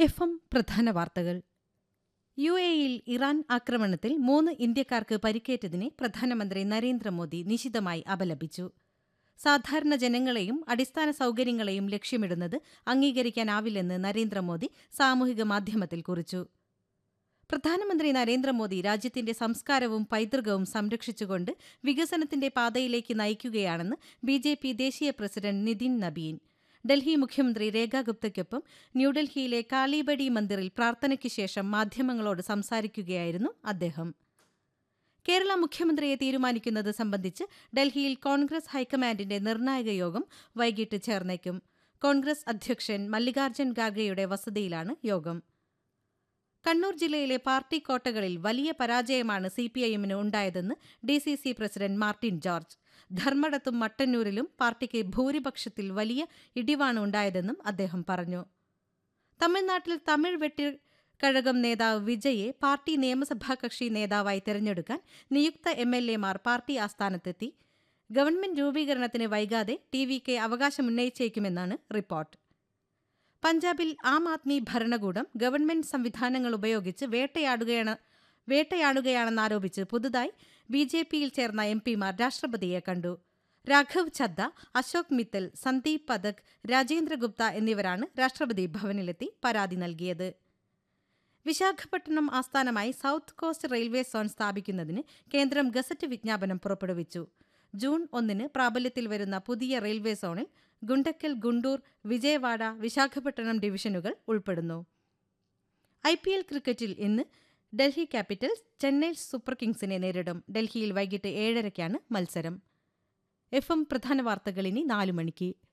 F M പ്രധാന വാർത്തകൾ U എയിൽ ഇറാൻ ആക്രമണത്തിൽ മൂന്ന് ഇന്ത്യക്കാർക്ക് പരിക്കേറ്റതിനെ പ്രധാനമന്ത്രി നരേന്ദ്രമോദി നിശിതമായി അപലപിച്ചു സാധാരണ ജനങ്ങളെയും അടിസ്ഥാന സൗകര്യങ്ങളെയും ലക്ഷ്യമിടുന്നത് അംഗീകരിക്കാനാവില്ലെന്ന് നരേന്ദ്രമോദി സാമൂഹിക മാധ്യമത്തിൽ കുറിച്ചു പ്രധാനമന്ത്രി നരേന്ദ്രമോദി രാജ്യത്തിന്റെ സംസ്കാരവും പൈതൃകവും സംരക്ഷിച്ചുകൊണ്ട് വികസനത്തിന്റെ പാതയിലേക്ക് നയിക്കുകയാണെന്ന് ബി ജെ പി ദേശീയ പ്രസിഡന്റ് നിതിൻ നബീൻ ഡൽഹി മുഖ്യമന്ത്രി രേഖ ഗുപ്തയ്ക്കൊപ്പം ന്യൂഡൽഹിയിലെ കാളിബഡി മന്ദിറിൽ പ്രാർത്ഥനയ്ക്ക് ശേഷം മാധ്യമങ്ങളോട് സംസാരിക്കുകയായിരുന്നു അദ്ദേഹം കേരള മുഖ്യമന്ത്രിയെ തീരുമാനിക്കുന്നത് സംബന്ധിച്ച് ഡൽഹിയിൽ കോൺഗ്രസ് ഹൈക്കമാൻഡിന്റെ നിർണായക യോഗം വൈകിട്ട് ചേർന്നേക്കും കോൺഗ്രസ് അധ്യക്ഷൻ മല്ലികാർജ്ജുൻ ഖാർഗെയുടെ വസതിയിലാണ് യോഗം കണ്ണൂർ ജില്ലയിലെ പാർട്ടി കോട്ടകളിൽ വലിയ പരാജയമാണ് സിപിഐഎമ്മിന് ഉണ്ടായതെന്ന് D C C president Martin George ധർമ്മടത്തും മട്ടന്നൂരിലും പാർട്ടിക്ക് ഭൂരിപക്ഷത്തിൽ വലിയ ഇടിവാണ് ഉണ്ടായതെന്നും അദ്ദേഹം പറഞ്ഞു തമിഴ്നാട്ടിൽ തമിഴ് വെട്ടി കഴകം നേതാവ് വിജയെ പാർട്ടി നിയമസഭാ കക്ഷി നേതാവായി തെരഞ്ഞെടുക്കാൻ നിയുക്ത എം എൽ എമാർ പാർട്ടി ആസ്ഥാനത്തെത്തി ഗവൺമെന്റ് രൂപീകരണത്തിന് വൈകാതെ ടി വി കെ അവകാശമുന്നയിച്ചേക്കുമെന്നാണ് റിപ്പോർട്ട് പഞ്ചാബിൽ ആം ആദ്മി ഭരണകൂടം ഗവൺമെന്റ് സംവിധാനങ്ങൾ ഉപയോഗിച്ച് വേട്ടയാടുകയാണ് വേട്ടയാടുകയാണെന്നാരോപിച്ച് പുതുതായി ബി ജെ പിയിൽ ചേർന്ന എം പിമാർ രാഷ്ട്രപതിയെ കണ്ടു രാഘവ് ഛദ്ദ അശോക് മിത്തൽ സന്ദീപ് പഥക് രാജേന്ദ്ര ഗുപ്ത എന്നിവരാണ് രാഷ്ട്രപതി ഭവനിലെത്തി പരാതി നൽകിയത് വിശാഖപട്ടണം ആസ്ഥാനമായി സൗത്ത് കോസ്റ്റ് റെയിൽവേ സോൺ സ്ഥാപിക്കുന്നതിന് കേന്ദ്രം ഗസറ്റ് വിജ്ഞാപനം പുറപ്പെടുവിച്ചു ജൂൺ ഒന്നിന് പ്രാബല്യത്തിൽ വരുന്ന പുതിയ റെയിൽവേ സോണിൽ ഗുണ്ടക്കൽ ഗുണ്ടൂർ വിജയവാഡ വിശാഖപട്ടണം ഡിവിഷനുകൾ ഉൾപ്പെടുന്നു ഐ പി എൽ ക്രിക്കറ്റിൽ ഇന്ന് ഡൽഹി ക്യാപിറ്റൽസ് ചെന്നൈ സൂപ്പർ കിങ്സിനെ നേരിടും ഡൽഹിയിൽ വൈകിട്ട് ഏഴരയ്ക്കാണ് മത്സരം എഫ് എം പ്രധാന വാർത്തകൾ ഇനി നാലു മണിക്ക്